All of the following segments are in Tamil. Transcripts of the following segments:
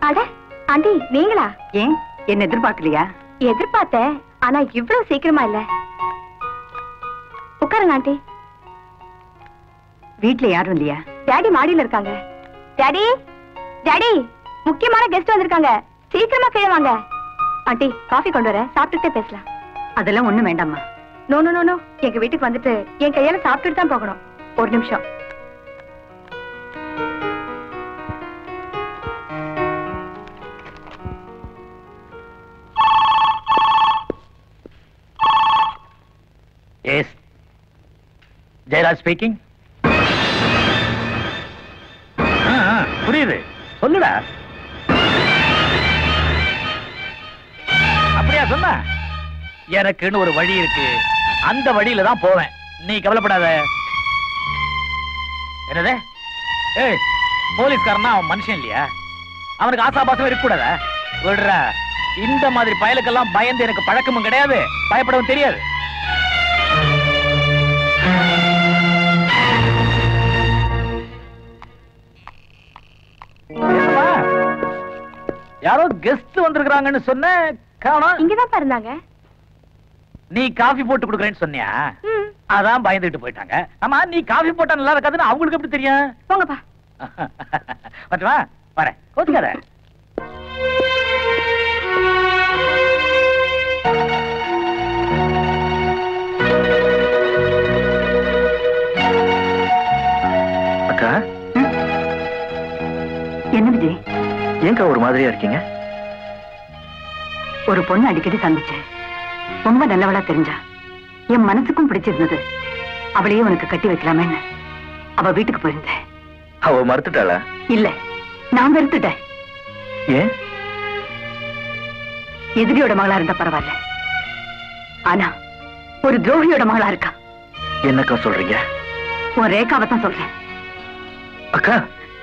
அட ஆண்டி நீங்களா ஏன் என்ன எதிர்பார்க்கலையா எதிர்பார்த்தேன் ஆனா இவ்வளவு சீக்கிரமா இல்ல உட்காருங்க ஆண்டி வீட்ல யாரும் இல்லையா டாடி மாடியில இருக்காங்க டாடி டாடி முக்கியமான கெஸ்ட் வந்திருக்காங்க சீக்கிரமா கீழே வாங்க ஆண்டி காஃபி கொண்டு வரேன் சாப்பிட்டுட்டே பேசலாம் அதெல்லாம் ஒண்ணும் வேண்டாம்மா நோ நோ நோ நோ எங்க வீட்டுக்கு வந்துட்டு என் கையால சாப்பிட்டுட்டு தான் போகணும் ஒரு நிமிஷம் எஸ் ஜெயராஜ் ஸ்பீக்கிங் புரியுது சொல்லுடா அப்படியா சொன்ன எனக்குன்னு ஒரு வழி இருக்கு அந்த வழியில தான் போவேன் நீ கவலைப்படாத என்னது ஏய் போலீஸ்காரனா அவன் மனுஷன் இல்லையா அவனுக்கு ஆசாபாசம் இருக்கக்கூடாதா விடுறா இந்த மாதிரி பயலுக்கெல்லாம் பயந்து எனக்கு பழக்கமும் கிடையாது பயப்படவும் தெரியாது என்னம்மா? யாரோ கெஸ்ட் வந்திருக்காங்கன்னு சொன்ன காணோம் இங்கதான் இருந்தாங்க நீ காஃபி போட்டு கொடுக்குறேன்னு சொன்னியா ம், அதான் பயந்துட்டு போயிட்டாங்க ஆமா நீ காஃபி போட்டா நல்லா இருக்காதுன்னு அவங்களுக்கு எப்படி தெரியும் போங்கப்பா மட்டுமா வரேன் கோச்சுக்காத அக்கா என்ன விஜய் ஏங்கா ஒரு மாதிரியா இருக்கீங்க ஒரு பொண்ணு அடிக்கடி சந்திச்சேன் ரொம்ப நல்லவளா தெரிஞ்சா என் மனசுக்கும் பிடிச்சிருந்தது அவளையே உனக்கு கட்டி வைக்கலாமேன்னு அவ வீட்டுக்கு போயிருந்தேன் அவ மறுத்துட்டாளா இல்ல நான் வெறுத்துட்டேன் ஏன் எதிரியோட மகளா இருந்தா பரவாயில்ல ஆனா ஒரு துரோகியோட மகளா இருக்கா என்னக்கா சொல்றீங்க உன் ரேகாவை தான் சொல்றேன் அக்கா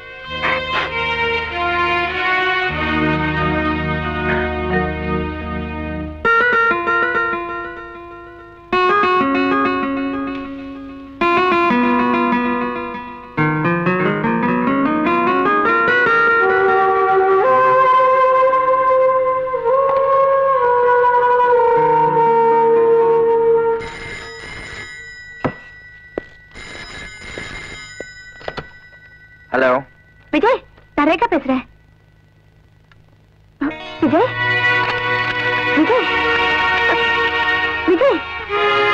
ஹலோ விஜய் நான் ரேகா பேசுறேன் விஜய் விஜய் விஜய்